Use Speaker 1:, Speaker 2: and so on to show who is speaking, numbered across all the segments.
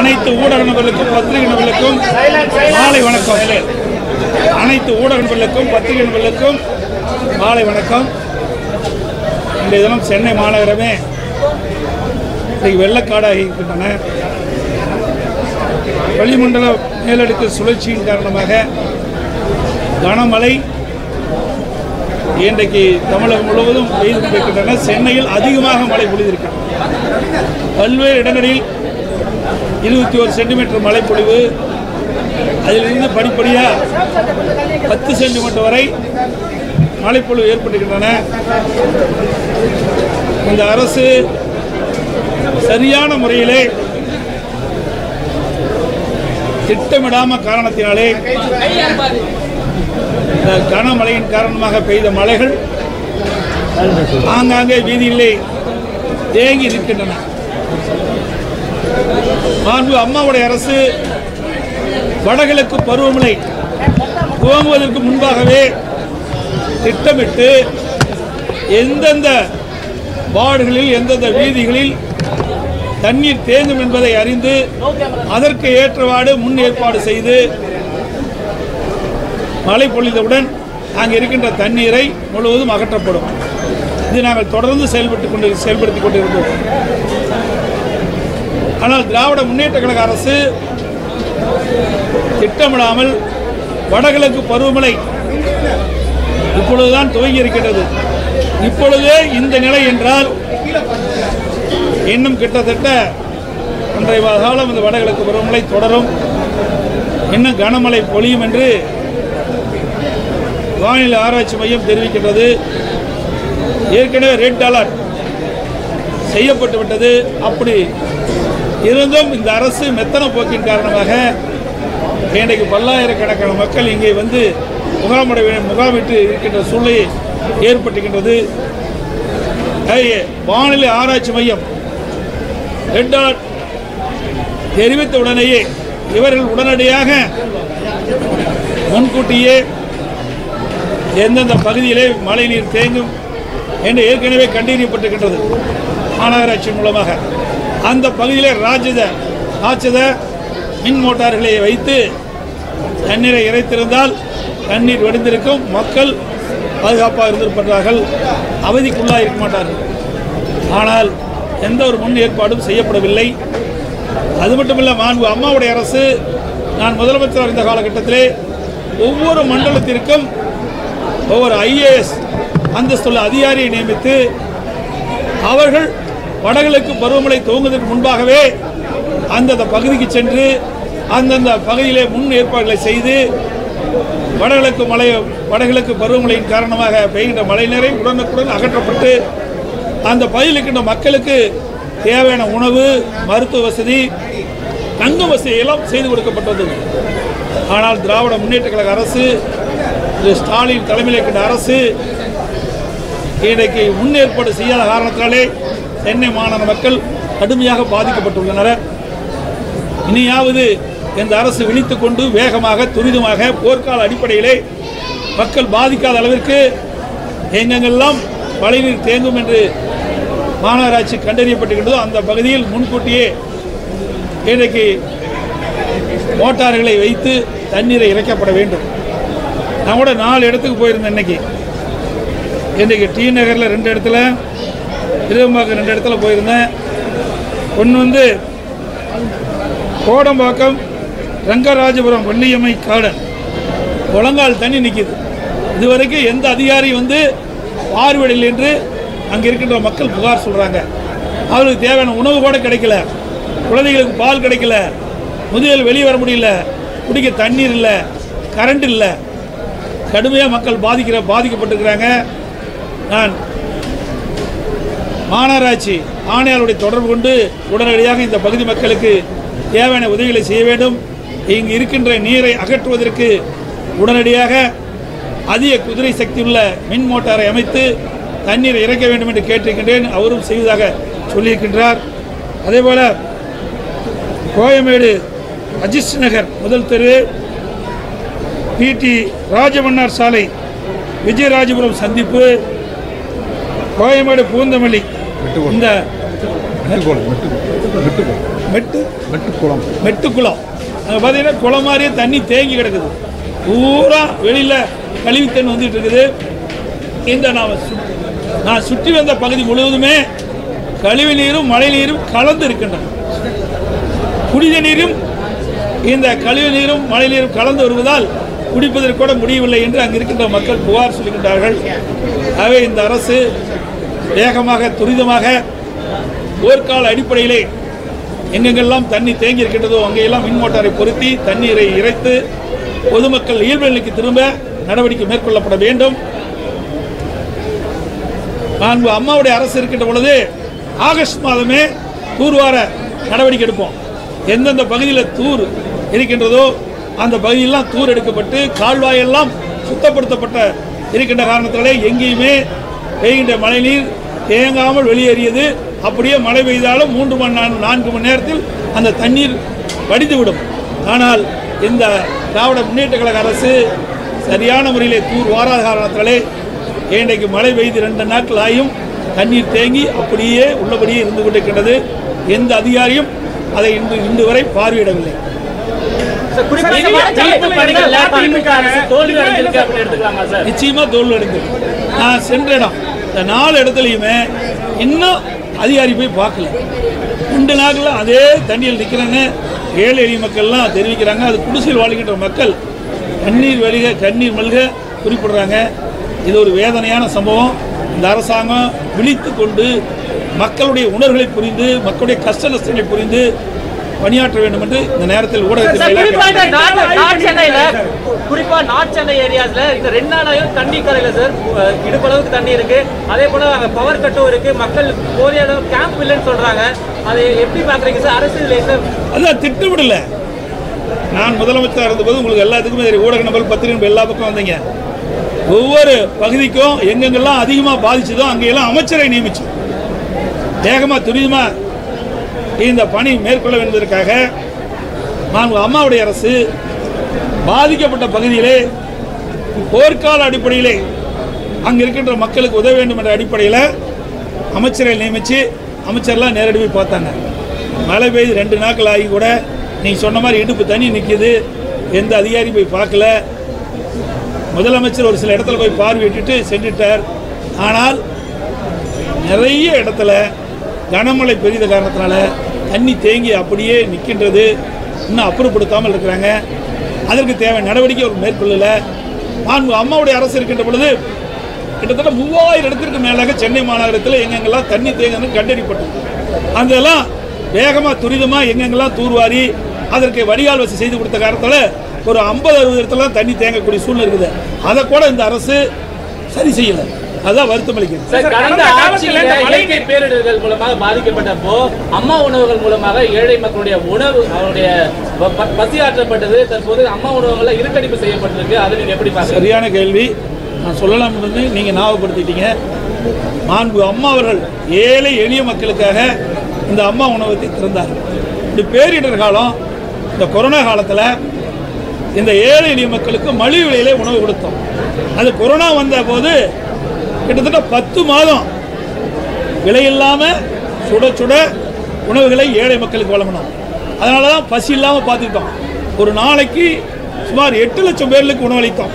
Speaker 1: அனைத்து ஊடக நபர்களுக்கும் பத்திரிகை நபர்களுக்கும் மாலை வணக்கம் அனைத்து ஊடக நபர்களுக்கும் பத்திரிகை நபர்களுக்கும் மாலை வணக்கம் இன்றைய தினம் சென்னை மாநகரமே இன்றைக்கு வெள்ளக்காடாகி இருக்கின்றன வளிமண்டல மேலடுக்கு சுழற்சியின் காரணமாக கனமழை இன்றைக்கு தமிழகம் முழுவதும் பெய்து கொண்டிருக்கின்றன சென்னையில் அதிகமாக மழை பொழிந்திருக்கிறது பல்வேறு இடங்களில் இருபத்தி ஒரு சென்டிமீட்டர் மழைப்பொழிவு அதிலிருந்து படிப்படியாக பத்து சென்டிமீட்டர் வரை மழைப்பொழிவு ஏற்பட்டிருக்கின்றன இந்த அரசு சரியான முறையிலே திட்டமிடாம காரணத்தினாலே இந்த கனமழையின் காரணமாக பெய்த மழைகள் ஆங்காங்கே வீதியிலே தேங்கி நிற்கின்றன மாண்பு அம்மாவுடைய அரசு வடகிழக்கு பருவமழை துவங்குவதற்கு முன்பாகவே திட்டமிட்டு எந்தெந்த வார்டுகளில் எந்தெந்த வீதிகளில் தண்ணீர் தேங்கும் என்பதை அறிந்து அதற்கு ஏற்றவாறு முன் ஏற்பாடு செய்து மழை பொழிந்தவுடன் அங்கே இருக்கின்ற தண்ணீரை முழுவதும் அகற்றப்படும் இது நாங்கள் தொடர்ந்து செயல்பட்டு கொண்டு செயல்படுத்தி கொண்டிருந்தோம் ஆனால் திராவிட முன்னேற்ற கழக அரசு திட்டமிடாமல் வடகிழக்கு பருவமழை இப்பொழுதுதான் துவங்கி இருக்கின்றது இப்பொழுதே இந்த நிலை என்றால் இன்னும் கிட்டத்தட்ட ஒன்றை காலம் இந்த வடகிழக்கு பருவமழை தொடரும் இன்னும் கனமழை பொழியும் என்று வானிலை ஆராய்ச்சி மையம் தெரிவிக்கின்றது ஏற்கனவே ரெட் அலர்ட் செய்யப்பட்டு விட்டது அப்படி இருந்தும் இந்த அரசு மெத்தன போக்கின் காரணமாக இன்றைக்கு பல்லாயிரக்கணக்கான மக்கள் இங்கே வந்து முகாமிட முகாமிட்டு இருக்கின்ற சூழ்நிலை ஏற்பட்டுகின்றது ஐ- வானிலை ஆராய்ச்சி மையம் ரெட் அலர்ட் தெரிவித்த உடனேயே இவர்கள் உடனடியாக முன்கூட்டியே எந்தெந்த பகுதியிலே மழைநீர் தேங்கும் என்று ஏற்கனவே கண்டறியப்பட்டிருக்கின்றது மாநகராட்சி மூலமாக அந்த பகுதியிலே ராஜத ராட்சத மின் மோட்டார்களை வைத்து தண்ணீரை இறைத்திருந்தால் தண்ணீர் வடிந்திருக்கும் மக்கள் பாதுகாப்பாக இருந்திருப்பார்கள் அவதிக்குள்ளாக இருக்க மாட்டார்கள் ஆனால் எந்த ஒரு முன் ஏற்பாடும் செய்யப்படவில்லை அது மட்டுமல்ல மாண்பு அம்மாவுடைய அரசு நான் முதலமைச்சர் இருந்த காலகட்டத்திலே ஒவ்வொரு மண்டலத்திற்கும் ஒவ்வொரு ஐஏஎஸ் அந்தஸ்துள்ள அதிகாரியை நியமித்து அவர்கள் வடகிழக்கு பருவமழை துவங்குவதற்கு முன்பாகவே அந்தந்த பகுதிக்கு சென்று அந்தந்த பகுதியிலே முன் ஏற்பாடுகளை செய்து வடகிழக்கு மழை வடகிழக்கு பருவமழையின் காரணமாக பெய்கின்ற மழைநீரை உடனுக்குடன் அகற்றப்பட்டு அந்த பகுதியில் இருக்கின்ற மக்களுக்கு தேவையான உணவு மருத்துவ வசதி தங்கு வசதி எல்லாம் செய்து கொடுக்கப்பட்டது ஆனால் திராவிட முன்னேற்ற கழக அரசு திரு ஸ்டாலின் தலைமையில் இருக்கின்ற அரசு இன்றைக்கு முன்னேற்பாடு செய்யாத காரணத்தினாலே சென்னை மாநகர மக்கள் கடுமையாக பாதிக்கப்பட்டுள்ளனர் இனியாவது இந்த அரசு விழித்துக் கொண்டு வேகமாக துரிதமாக போர்க்கால அடிப்படையிலே மக்கள் பாதிக்காத அளவிற்கு எங்கெங்கெல்லாம் மழைநீர் தேங்கும் என்று மாநகராட்சி கண்டறியப்பட்டிருக்கின்றதோ அந்த பகுதியில் முன்கூட்டியே இன்றைக்கு மோட்டார்களை வைத்து தண்ணீரை இறைக்கப்பட வேண்டும் நான் கூட நாலு இடத்துக்கு போயிருந்தேன் இன்னைக்கு இன்றைக்கு டி நகரில் ரெண்டு இடத்துல திருவம்பாக்கம் ரெண்டு இடத்துல போயிருந்தேன் ஒன்று வந்து கோடம்பாக்கம் ரங்கராஜபுரம் வள்ளியம்மை காடன் முழங்கால் தண்ணி நிற்கிது இதுவரைக்கும் எந்த அதிகாரி வந்து பார்வையிடல் என்று அங்கே இருக்கின்ற மக்கள் புகார் சொல்கிறாங்க அவர்களுக்கு தேவையான உணவு கூட கிடைக்கல குழந்தைகளுக்கு பால் கிடைக்கல முதியல் வெளியே வர முடியல குடிக்க தண்ணீர் இல்லை கரண்ட் இல்லை கடுமையாக மக்கள் பாதிக்கிற பாதிக்கப்பட்டிருக்கிறாங்க நான் மாநகராட்சி ஆணையாளருடைய தொடர்பு கொண்டு உடனடியாக இந்த பகுதி மக்களுக்கு தேவையான உதவிகளை செய்ய வேண்டும் இங்கு இருக்கின்ற நீரை அகற்றுவதற்கு உடனடியாக அதிக குதிரை சக்தியுள்ள மின் மோட்டாரை அமைத்து தண்ணீரை இறக்க வேண்டும் என்று கேட்டிருக்கின்றேன் அவரும் செய்வதாக சொல்லியிருக்கின்றார் அதேபோல் கோயமேடு அஜிஸ் நகர் முதல் தெரு பிடி ராஜமன்னார் சாலை விஜயராஜபுரம் சந்திப்பு கோயமேடு பூந்தமல்லி இந்த மெட்டு
Speaker 2: மெட்டுக்குளம்
Speaker 1: மெட்டுக்குளம் அங்கே பார்த்தீங்கன்னா குளம் மாதிரியே தண்ணி தேங்கி கிடக்குது பூரா வெளியில் கழிவு தண்ணி வந்துட்டு இருக்குது இந்த நான் சு- நான் சுற்றி வந்த பகுதி முழுவதுமே கழிவு நீரும் மழை நீரும் கலந்து இருக்கின்றன குடித நீரும் இந்த கழிவு நீரும் மழை நீரும் கலந்து வருவதால் குடிப்பதற்கு கூட முடியவில்லை என்று அங்கு இருக்கின்ற மக்கள் புகார் சொல்கின்றார்கள் ஆகவே இந்த அரசு வேகமாக துரிதமாக போர்க்கால அடிப்படையிலே எங்கெங்கெல்லாம் தண்ணி தேங்கி இருக்கின்றதோ அங்கெல்லாம் மின் மோட்டாரை பொருத்தி தண்ணீரை இறைத்து பொதுமக்கள் இயல்பு நிலைக்கு திரும்ப நடவடிக்கை மேற்கொள்ளப்பட வேண்டும் நான்கு அம்மாவுடைய அரசு இருக்கின்ற பொழுது ஆகஸ்ட் மாதமே தூர்வார நடவடிக்கை எடுப்போம் எந்தெந்த பகுதியில் தூர் இருக்கின்றதோ அந்த பகுதியெல்லாம் தூர் எடுக்கப்பட்டு கால்வாயெல்லாம் சுத்தப்படுத்தப்பட்ட இருக்கின்ற காரணத்தினாலே எங்கேயுமே பெய்கின்ற மழைநீர் தேங்காமல் வெளியேறியது அப்படியே மழை பெய்தாலும் மூன்று மணி நேரம் நான்கு மணி நேரத்தில் அந்த தண்ணீர் வடிந்துவிடும் ஆனால் இந்த திராவிட முன்னேற்ற கழக அரசு சரியான முறையிலே தூர் வாராத காரணத்தினாலே இன்றைக்கு மழை பெய்து ரெண்டு நாட்கள் ஆயும் தண்ணீர் தேங்கி அப்படியே உள்ளபடியே இருந்து கொண்டிருக்கின்றது எந்த அதிகாரியும் அதை இன்று இன்று வரை பார்வையிடவில்லை
Speaker 3: சார், குறிப்பா இந்த மீட்பு பணிகள்ல திமுக அரசு தோல்வி அடைஞ்சிருக்கு அப்படின்னு எடுத்துக்கலாமா சார்
Speaker 1: நிச்சயமாக தோல்வி அடைந்தது நான் சென்ற இடம் இந்த நாலு இடத்துலையுமே இன்னும் அதிகாரி போய் பார்க்கல ரெண்டு நாட்களில் அதே தண்ணியில் நிற்கிறேன்னு ஏழை எளிய மக்கள்லாம் தெரிவிக்கிறாங்க அது குடிசையில் வாழ்கின்ற மக்கள் கண்ணீர் வழிக கண்ணீர் மல்க குறிப்பிடுறாங்க இது ஒரு வேதனையான சம்பவம் இந்த அரசாங்கம் விழித்து கொண்டு மக்களுடைய உணர்வுகளை புரிந்து மக்களுடைய கஷ்ட நஷ்டங்களை புரிந்து பணியாற்ற வேண்டும் என்று இந்த நேரத்தில்
Speaker 3: சார்,
Speaker 1: ஊடகத்தில்
Speaker 3: குறிப்பா இந்த நார்த் நார்த் சென்னையில குறிப்பா நார்த் சென்னை ஏரியாஸ்ல இந்த ரெண்டு நாளாயும் தண்ணி கரையில சார் அஹ், இடுப்பளவுக்கு தண்ணி இருக்கு அதே போல அங்க பவர் கட்டும் இருக்கு மக்கள் போதிய அளவு கேம்ப் இல்லைன்னு சொல்றாங்க அதை எப்படி பாக்குறீங்க சார் அரசு இல்லை சார்
Speaker 1: அதான் திட்டமிடல நான் முதலமைச்சராக இருந்தபோது உங்களுக்கு எல்லாத்துக்குமே தெரியும் ஊடக நபர் பத்திரிகை நபர் எல்லா பக்கம் வந்தீங்க ஒவ்வொரு பகுதிக்கும் எங்கெங்கெல்லாம் அதிகமாக பாதிச்சதோ அங்கெல்லாம் அமைச்சரை நியமிச்சு வேகமாக துரிதமாக இந்த பணி மேற்கொள்ள என்பதற்காக நான் அம்மாவுடைய அரசு பாதிக்கப்பட்ட பகுதியிலே போர்க்கால அடிப்படையிலே அங்கே இருக்கின்ற மக்களுக்கு உதவ வேண்டும் என்ற அடிப்படையில் அமைச்சரை நியமித்து அமைச்சர்லாம் நேரடி போய் பார்த்தாங்க மழை பெய்து ரெண்டு நாட்கள் ஆகி கூட நீங்கள் சொன்ன மாதிரி இடுப்பு தண்ணி நிற்கிது எந்த அதிகாரி போய் பார்க்கல முதலமைச்சர் ஒரு சில இடத்துல போய் பார்வையிட்டுட்டு சென்றுட்டார் ஆனால் நிறைய இடத்துல கனமழை பெய்த காரணத்தினால தண்ணி தேங்கி அப்படியே நிற்கின்றது இன்னும் அப்புறப்படுத்தாமல் இருக்கிறாங்க அதற்கு தேவை நடவடிக்கை அவர் மேற்கொள்ளலை நான் அம்மாவுடைய அரசு இருக்கின்ற பொழுது கிட்டத்தட்ட மூவாயிரம் இடத்திற்கு மேலாக சென்னை மாநகரத்தில் எங்கெங்கெல்லாம் தண்ணி தேங்கன்னு கண்டறியப்பட்டது அதெல்லாம் வேகமாக துரிதமாக எங்கெங்கெல்லாம் தூர்வாரி அதற்கு வடிகால் வசதி செய்து கொடுத்த காரணத்தால் ஒரு ஐம்பது அறுபது இடத்துல தண்ணி தேங்கக்கூடிய சூழ்நிலை இருக்குது அதை கூட இந்த அரசு சரி செய்யலை அதுதான் வருத்தம் அளிக்கிறது
Speaker 3: சார் கடந்த ஆட்சியில இயற்கை பேரிடர்கள் மூலமாக பாதிக்கப்பட்டப்போ அம்மா உணவுகள் மூலமாக ஏழை மக்களுடைய உணவு அவருடைய ப- ப- பசியாற்றப்பட்டது தற்போது அம்மா உணவுகளை இருட்டடிப்பு செய்யப்பட்டிருக்கு அதை நீங்க எப்படி பாக்குறீங்க
Speaker 1: சரியான கேள்வி நான் சொல்லலாம் இருந்து நீங்கள் ஞாபகப்படுத்திட்டீங்க மாண்பு அம்மா அவர்கள் ஏழை எளிய மக்களுக்காக இந்த அம்மா உணவகத்தை திறந்தார் இந்த பேரிடர் காலம் இந்த கொரோனா காலத்தில் இந்த ஏழை எளிய மக்களுக்கு மலிவு விலையிலே உணவு கொடுத்தோம் அது கொரோனா வந்த போது கிட்டத்தட்ட பத்து மாதம் விலையில்லாமல் சுட சுட உணவுகளை ஏழை மக்களுக்கு வழங்கணும் அதனால தான் பசி இல்லாமல் பார்த்துக்கிட்டோம் ஒரு நாளைக்கு சுமார் எட்டு லட்சம் பேர்களுக்கு உணவளித்தோம்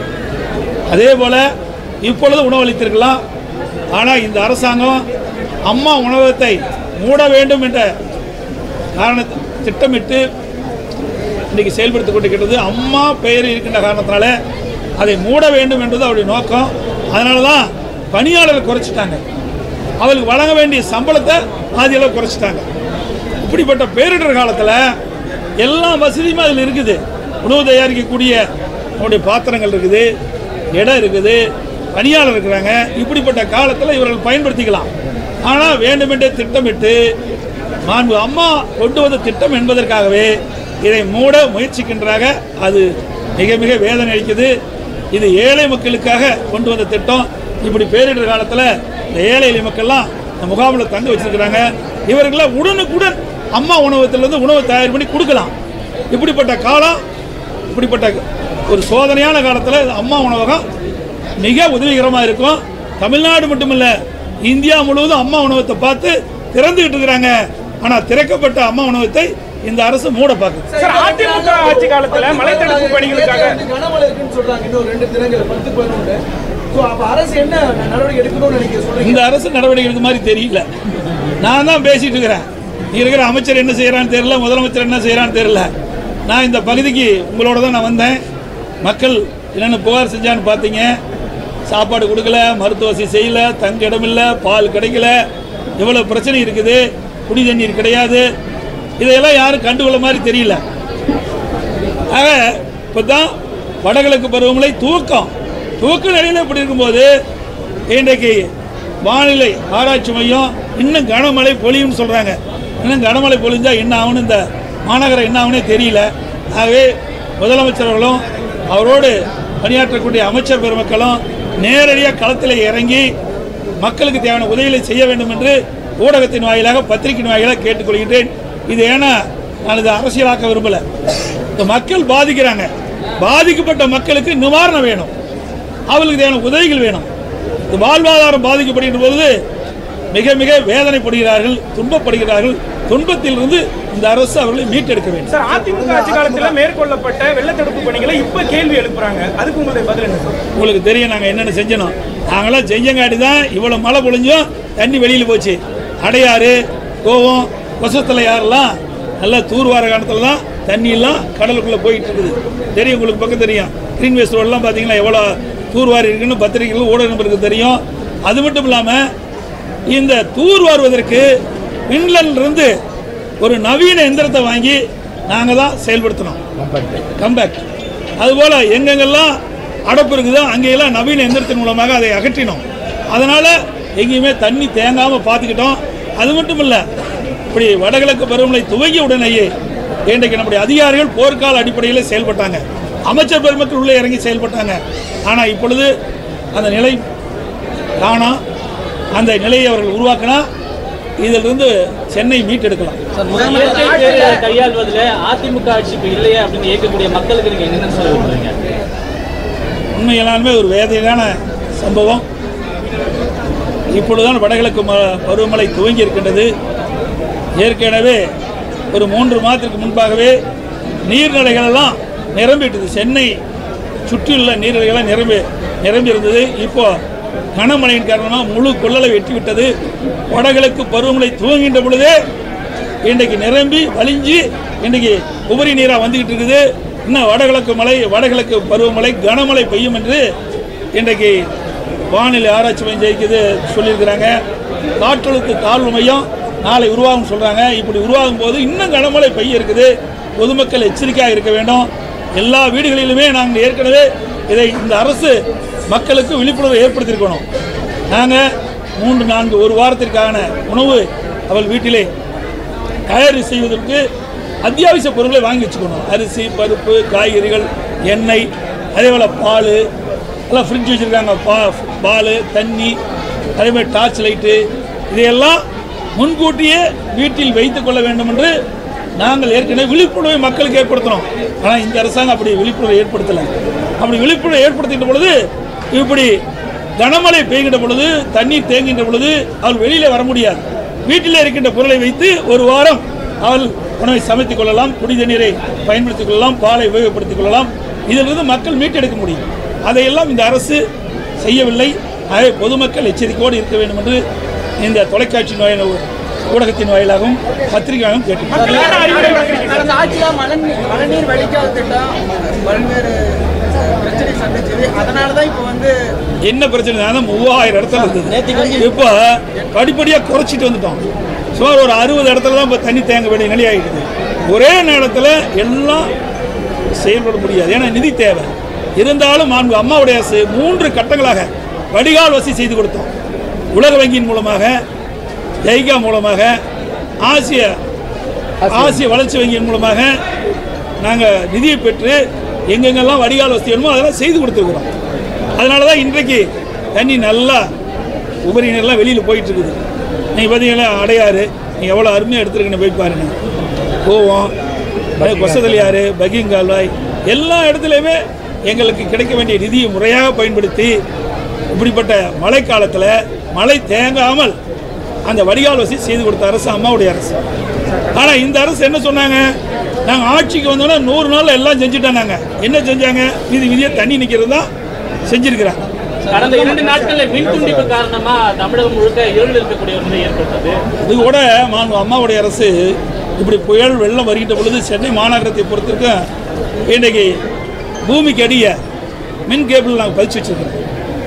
Speaker 1: அதே போல் இப்பொழுது உணவளித்திருக்கலாம் ஆனால் இந்த அரசாங்கம் அம்மா உணவகத்தை மூட வேண்டும் என்ற காரணத்தை திட்டமிட்டு இன்றைக்கி செயல்படுத்திக் கொண்டிருக்கிறது அம்மா பெயர் இருக்கின்ற காரணத்தினால அதை மூட வேண்டும் என்பது அவருடைய நோக்கம் அதனால தான் பணியாளரை குறைச்சிட்டாங்க அவருக்கு வழங்க வேண்டிய சம்பளத்தை பாதி அளவு குறைச்சிட்டாங்க இப்படிப்பட்ட பேரிடர் காலத்தில் எல்லா வசதியுமே அதில் இருக்குது உணவு தயாரிக்கக்கூடிய நம்முடைய பாத்திரங்கள் இருக்குது இடம் இருக்குது பணியாளர் இருக்கிறாங்க இப்படிப்பட்ட காலத்தில் இவர்கள் பயன்படுத்திக்கலாம் ஆனால் வேண்டுமென்றே திட்டமிட்டு மாண்பு அம்மா கொண்டு வந்த திட்டம் என்பதற்காகவே இதை மூட முயற்சிக்கின்றாக அது மிக மிக வேதனை அளிக்குது இது ஏழை மக்களுக்காக கொண்டு வந்த திட்டம் இப்படி பேரிடர் காலத்தில் இந்த ஏழை எளிய மக்கள்லாம் இந்த முகாமில் தங்க வச்சிருக்கிறாங்க இவர்களை உடனுக்குடன் அம்மா உணவகத்திலிருந்து உணவு தயார் பண்ணி கொடுக்கலாம் இப்படிப்பட்ட காலம் இப்படிப்பட்ட ஒரு சோதனையான காலத்தில் அம்மா உணவகம் மிக உதவிகரமாக இருக்கும் தமிழ்நாடு மட்டுமில்ல இந்தியா முழுவதும் அம்மா உணவகத்தை பார்த்து திறந்துகிட்டு இருக்கிறாங்க ஆனால் திறக்கப்பட்ட அம்மா உணவகத்தை இந்த அரசு மூட பார்க்குது
Speaker 2: சார் அதிமுக ஆட்சி காலத்துல மழை தடுப்பு பணிகளுக்காக
Speaker 4: வந்து கனமழை இருக்குன்னு சொல்றாங்க இன்னும் ரெண்டு தினங்கள் பத்து பதினொன்று ஸோ அப்ப அரசு என்ன நடவடிக்கை எடுக்கணும்னு நினைக்க சொல்றீங்க
Speaker 1: இந்த அரசு நடவடிக்கை எடுக்க மாதிரி தெரியல நான் தான் பேசிட்டு இருக்கிறேன் இங்க இருக்கிற அமைச்சர் என்ன செய்யறான்னு தெரியல முதலமைச்சர் என்ன செய்யறான்னு தெரியல நான் இந்த பகுதிக்கு உங்களோட தான் நான் வந்தேன் மக்கள் என்னென்ன புகார் செஞ்சான்னு பார்த்தீங்க சாப்பாடு கொடுக்கல மருத்துவ வசதி செய்யல தங்க இடம் இல்லை பால் கிடைக்கல இவ்வளோ பிரச்சனை இருக்குது குடி தண்ணீர் கிடையாது இதையெல்லாம் யாரும் கண்டுகொள்ள மாதிரி தெரியல ஆக இப்போ தான் வடகிழக்கு பருவமழை தூக்கம் தூக்க நிலையில் இப்படி இருக்கும்போது இன்றைக்கு வானிலை ஆராய்ச்சி மையம் இன்னும் கனமழை பொழியும்னு சொல்கிறாங்க இன்னும் கனமழை பொழிஞ்சா என்ன ஆகும்னு இந்த மாநகரம் என்ன ஆகும்னே தெரியல ஆகவே முதலமைச்சர் அவர்களும் அவரோடு பணியாற்றக்கூடிய அமைச்சர் பெருமக்களும் நேரடியாக களத்தில் இறங்கி மக்களுக்கு தேவையான உதவிகளை செய்ய வேண்டும் என்று ஊடகத்தின் வாயிலாக பத்திரிகையின் வாயிலாக கேட்டுக்கொள்கின்றேன் இது ஏன்னா நான் இதை அரசியலாக்க விரும்பல இந்த மக்கள் பாதிக்கிறாங்க பாதிக்கப்பட்ட மக்களுக்கு நிவாரணம் வேணும் அவர்களுக்கு தேவையான உதவிகள் வேணும் இந்த வாழ்வாதாரம் பாதிக்கப்படுகின்ற பொழுது மிக மிக வேதனைப்படுகிறார்கள் துன்பப்படுகிறார்கள் துன்பத்திலிருந்து இந்த அரசு அவர்களை மீட்டெடுக்க வேண்டும்
Speaker 2: சார் அதிமுக ஆட்சி காலத்துல மேற்கொள்ளப்பட்ட வெள்ள தடுப்பு பணிகளை இப்ப கேள்வி எழுப்புறாங்க அதுக்கு உங்களுடைய பதில் என்ன சார்
Speaker 1: உங்களுக்கு தெரியும் நாங்கள் என்னென்ன செஞ்சோம் நாங்களாம் செஞ்சங்காட்டி தான் இவ்வளோ மழை பொழிஞ்சும் தண்ணி வெளியில் போச்சு அடையாறு கோவம் கொசத்தலை யாரெல்லாம் நல்லா தூர்வார காலத்தில் தான் தண்ணியெல்லாம் கடலுக்குள்ளே போயிட்டு இருக்குது தெரியும் உங்களுக்கு பக்கம் தெரியும் கிரீன் வேஸ்ட் ரோடெலாம் பார்த்தீங்கன்னா எவ்வளோ தூர்வாரி இருக்குன்னு பத்திரிகைகள் ஊடக நபருக்கு தெரியும் அது மட்டும் இல்லாமல் இந்த தூர்வாருவதற்கு இருந்து ஒரு நவீன எந்திரத்தை வாங்கி நாங்கள் தான் செயல்படுத்தினோம் கம்பேக்ட் அதுபோல் எங்கெங்கெல்லாம் அடப்பு இருக்குதோ அங்கெல்லாம் நவீன எந்திரத்தின் மூலமாக அதை அகற்றினோம் அதனால் எங்கேயுமே தண்ணி தேங்காமல் பார்த்துக்கிட்டோம் அது மட்டும் இல்லை இப்படி வடகிழக்கு பருவமழை துவங்கிய உடனேயே இன்றைக்கு நம்முடைய அதிகாரிகள் போர்க்கால அடிப்படையில் செயல்பட்டாங்க அமைச்சர் பெருமக்கள் உள்ளே இறங்கி செயல்பட்டாங்க ஆனால் இப்பொழுது அந்த நிலை காணோம் அந்த நிலையை அவர்கள் உருவாக்கினா இதிலிருந்து சென்னை மீட்டெடுக்கலாம்
Speaker 3: இயற்கை பேரிடரை கையாள்வதில் அதிமுக ஆட்சி இப்ப இல்லையே அப்படின்னு இயக்கக்கூடிய மக்களுக்கு நீங்க என்னென்ன சொல்ல விரும்புறீங்க
Speaker 1: உண்மையிலாலுமே ஒரு வேதனையான சம்பவம் இப்பொழுதுதான் வடகிழக்கு ம- பருவமழை துவங்கி இருக்கின்றது ஏற்கனவே ஒரு மூன்று மாதத்துக்கு முன்பாகவே நீர்நிலைகள் எல்லாம் நிரம்பிட்டது சென்னை சுற்றியுள்ள நீர்நிலைகள்லாம் நிரம்பி நிரம்பி இருந்தது இப்போ கனமழையின் காரணமாக முழு கொள்ளலை வெட்டி விட்டது வடகிழக்கு பருவமழை துவங்கின்ற பொழுதே இன்றைக்கு நிரம்பி வலிஞ்சு இன்றைக்கு உபரி நீராக வந்துக்கிட்டு இருக்குது இன்னும் வடகிழக்கு மழை வடகிழக்கு பருவமழை கனமழை பெய்யும் என்று இன்றைக்கு வானிலை ஆராய்ச்சி மையம் ஜெயிக்குது சொல்லியிருக்கிறாங்க காற்றழுத்த தாழ்வு மையம் நாளை உருவாகும் சொல்கிறாங்க இப்படி உருவாகும் போது இன்னும் கனமழை பெய்ய இருக்குது பொதுமக்கள் எச்சரிக்கையாக இருக்க வேண்டும் எல்லா வீடுகளிலுமே நாங்கள் ஏற்கனவே இதை இந்த அரசு மக்களுக்கு விழிப்புணர்வு ஏற்படுத்தியிருக்கணும் நாங்கள் மூன்று நான்கு ஒரு வாரத்திற்கான உணவு அவள் வீட்டிலே தயாரி செய்வதற்கு அத்தியாவசிய பொருட்களை வாங்கி வச்சுக்கணும் அரிசி பருப்பு காய்கறிகள் எண்ணெய் அதே போல் பால் எல்லாம் ஃப்ரிட்ஜ் வச்சுருக்காங்க பா பால் தண்ணி அதே மாதிரி டார்ச் லைட்டு இதையெல்லாம் முன்கூட்டியே வீட்டில் வைத்துக் கொள்ள வேண்டும் என்று நாங்கள் ஏற்கனவே விழிப்புணர்வை மக்களுக்கு ஏற்படுத்தினோம் ஆனால் இந்த அரசாங்கம் அப்படி விழிப்புணர்வை ஏற்படுத்தலை அப்படி விழிப்புணர்வை ஏற்படுத்துகின்ற பொழுது இப்படி கனமழை பெய்கின்ற பொழுது தண்ணீர் தேங்குகின்ற பொழுது அவள் வெளியில் வர முடியாது வீட்டிலே இருக்கின்ற பொருளை வைத்து ஒரு வாரம் அவள் உணவை சமைத்துக் கொள்ளலாம் குடி தண்ணீரை பயன்படுத்திக் கொள்ளலாம் பாலை உபயோகப்படுத்திக் கொள்ளலாம் இதிலிருந்து மக்கள் மீட்டெடுக்க முடியும் அதையெல்லாம் இந்த அரசு செய்யவில்லை ஆகவே பொதுமக்கள் எச்சரிக்கையோடு இருக்க வேண்டும் என்று இந்த தொலைக்காட்சி வாயில ஊடகத்தின் வாயிலாகவும் பத்திரிகையாகவும் கேட்டு
Speaker 2: மக்கள் என்ன அறிவுரை வழங்குறீங்க
Speaker 4: கடந்த ஆட்சியில மழை மழைநீர் வடிகால் திட்டம் பல்வேறு பிரச்சனை சந்திச்சது அதனால தான் இப்போ வந்து
Speaker 1: என்ன பிரச்சனை தான் மூவாயிரம் இடத்துல இருந்தது இப்போ படிப்படியாக குறைச்சிட்டு வந்துட்டோம் சுமார் ஒரு அறுபது இடத்துல தான் இப்போ தண்ணி தேங்க வேண்டிய நிலை ஆகிடுது ஒரே நேரத்தில் எல்லாம் செயல்பட முடியாது ஏன்னா நிதி தேவை இருந்தாலும் நான்கு அம்மாவுடைய அரசு மூன்று கட்டங்களாக வடிகால் வசதி செய்து கொடுத்தோம் உலக வங்கியின் மூலமாக ஜெய்கா மூலமாக ஆசிய ஆசிய வளர்ச்சி வங்கியின் மூலமாக நாங்கள் நிதியை பெற்று எங்கெங்கெல்லாம் வடிகால் வசதி வேணுமோ அதெல்லாம் செய்து கொடுத்துருக்குறோம் அதனால தான் இன்றைக்கு தண்ணி நல்லா உபரி நீர்லாம் வெளியில் போயிட்டு இருக்குது நீங்கள் பார்த்தீங்கன்னா அடையாறு நீங்கள் எவ்வளோ அருமையாக எடுத்துருக்குன்னு போய் பாருங்க கோவம் கொசதலியாறு பகிங்கால்வாய் எல்லா இடத்துலையுமே எங்களுக்கு கிடைக்க வேண்டிய நிதியை முறையாக பயன்படுத்தி இப்படிப்பட்ட மழைக்காலத்தில் மழை தேங்காமல் அந்த வடிகால் வசதி செய்து கொடுத்த அரசு அம்மாவுடைய அரசு ஆனா இந்த அரசு என்ன சொன்னாங்க நாங்க ஆட்சிக்கு வந்தோன்னா நூறு நாள்ல எல்லாம் செஞ்சுட்டாங்க என்ன செஞ்சாங்க விதி விதியா தண்ணி நிக்கிறது தான் செஞ்சிருக்கிறாங்க
Speaker 3: கடந்த இரண்டு நாட்கள்ல மின் துண்டிப்பு காரணமா தமிழகம் முழுக்க இருள் இருக்கக்கூடிய ஒரு நிலை ஏற்பட்டது
Speaker 1: இது கூட மாண்பு அம்மாவுடைய அரசு இப்படி புயல் வெள்ளம் வருகின்ற பொழுது சென்னை மாநகரத்தை பொறுத்திருக்கும் இன்றைக்கு பூமிக்கு அடிய மின் கேபிள் நாங்கள் பதிச்சு வச்சிருக்கிறோம்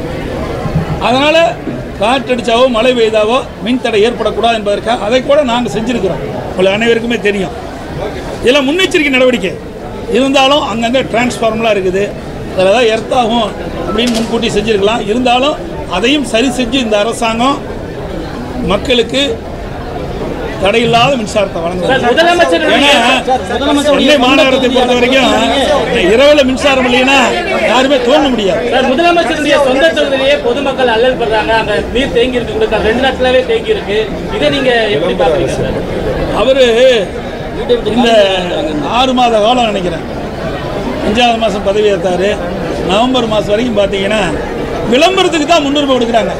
Speaker 1: அதனால காற்றடிச்சாவோ மழை பெய்தாவோ மின் தடை ஏற்படக்கூடாது என்பதற்காக அதை கூட நாங்கள் செஞ்சிருக்கிறோம் உங்களுக்கு அனைவருக்குமே தெரியும் இதெல்லாம் முன்னெச்சரிக்கை நடவடிக்கை இருந்தாலும் அங்கங்கே டிரான்ஸ்ஃபார்மலாம் இருக்குது அதில் ஏதாவது எர்த் ஆகும் அப்படின்னு முன்கூட்டி செஞ்சுருக்கலாம் இருந்தாலும் அதையும் சரி செஞ்சு இந்த அரசாங்கம் மக்களுக்கு தடையில்லாத மின்சாரத்தை வழங்குது
Speaker 3: சார், முதலமைச்சருடைய
Speaker 1: ஏன்னா சென்னை மாநகரத்தை பொறுத்த வரைக்கும் இரவுல மின்சாரம் இல்லைன்னா யாருமே தோண முடியாது
Speaker 3: சார் முதலமைச்சருடைய சொந்த தொகுதியிலேயே பொதுமக்கள் அல்லல் படுறாங்க அங்க நீர் தேங்கி இருக்கு கூட ரெண்டு நாட்களாவே தேங்கி இருக்கு இதை நீங்க எப்படி பாக்குறீங்க சார்
Speaker 1: அவரு இந்த ஆறு மாத காலம் நினைக்கிறேன் அஞ்சாவது மாதம் பதவி ஏற்றாரு நவம்பர் மாதம் வரைக்கும் பார்த்தீங்கன்னா விளம்பரத்துக்கு தான் முன்னுரிமை கொடுக்குறாங்க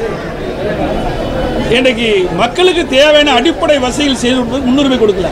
Speaker 1: இன்றைக்கு மக்களுக்கு தேவையான அடிப்படை வசதிகள் செய்து கொடுப்பது முன்னுரிமை கொடுக்கல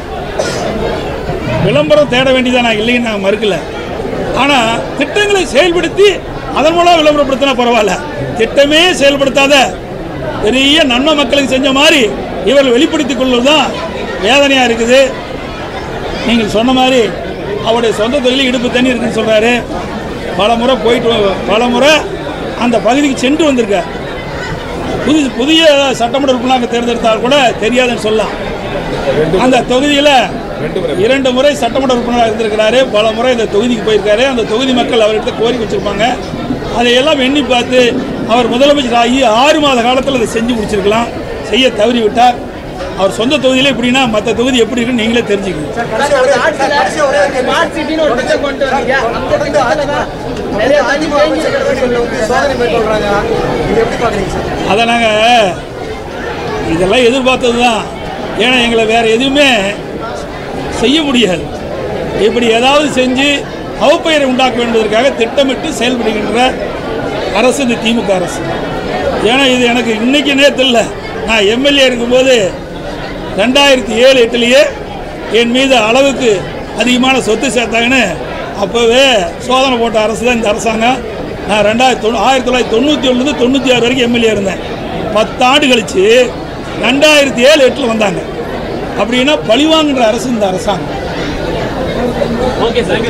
Speaker 1: விளம்பரம் தேட வேண்டியதான் நான் இல்லைன்னு நான் மறுக்கல ஆனால் திட்டங்களை செயல்படுத்தி அதன் மூலம் விளம்பரப்படுத்தினா பரவாயில்ல திட்டமே செயல்படுத்தாத பெரிய நன்மை மக்களுக்கு செஞ்ச மாதிரி இவர்கள் வெளிப்படுத்திக் கொள்வதுதான் வேதனையாக இருக்குது நீங்கள் சொன்ன மாதிரி அவருடைய சொந்த தொழில் இடுப்பு தண்ணி இருக்குன்னு சொல்கிறாரு பல முறை போயிட்டு வ- பல முறை அந்த பகுதிக்கு சென்று வந்திருக்கார் புதிய புதிய சட்டமன்ற உறுப்பினராக தேர்ந்தெடுத்தால் கூட தெரியாதுன்னு சொல்லலாம் அந்த தொகுதியில் இரண்டு முறை சட்டமன்ற உறுப்பினராக இருந்திருக்கிறாரு பல முறை இந்த தொகுதிக்கு போயிருக்காரு அந்த தொகுதி மக்கள் அவர்கிட்ட கோரிக்கை வச்சிருப்பாங்க அதையெல்லாம் எண்ணி பார்த்து அவர் முதலமைச்சர் ஆகி ஆறு மாத காலத்தில் அதை செஞ்சு முடிச்சிருக்கலாம் செய்ய தவறி விட்டார் அவர் சொந்த தொகுதியிலே இப்படின்னா மற்ற தொகுதி எப்படி இருக்குன்னு நீங்களே தெரிஞ்சுக்கணும்
Speaker 4: ஸ்மார்ட் சிட்டின்னு ஒரு திட்டம் கொண்டு வந்தீங்க அந்த திட்டத்துல தான் நிறைய தண்ணி தேங்கி இருக்கிறது சோதனை மேற்கொள்றாங்க இது எப்படி பாக்குறீங்க சார்
Speaker 1: அதை நாங்கள் இதெல்லாம் எதிர்பார்த்தது தான் ஏன்னா எங்களை வேறு எதுவுமே செய்ய முடியாது இப்படி ஏதாவது செஞ்சு அவப்பெயரை உண்டாக்க வேண்டுவதற்காக திட்டமிட்டு செயல்படுகின்ற அரசு இந்த திமுக அரசு ஏன்னா இது எனக்கு இன்னைக்கு நேரத்தில் இல்லை நான் எம்எல்ஏ இருக்கும்போது ரெண்டாயிரத்தி ஏழு எட்டுலேயே என் மீது அளவுக்கு அதிகமான சொத்து சேர்த்தாங்கன்னு அப்போவே சோதனை போட்ட அரசு தான் இந்த அரசாங்கம் நான் ரெண்டாயிரத்தி தொண்ணூ ஆயிரத்தி தொள்ளாயிரத்தி தொண்ணூற்றி ஒன்றுலேருந்து தொண்ணூற்றி ஆறு வரைக்கும் எம்எல்ஏ இருந்தேன் பத்தாண்டு கழிச்சு ரெண்டாயிரத்தி ஏழு எட்டில் வந்தாங்க அப்படின்னா பழிவாங்குன்ற அரசு இந்த அரசாங்கம்
Speaker 3: ஓகே சார்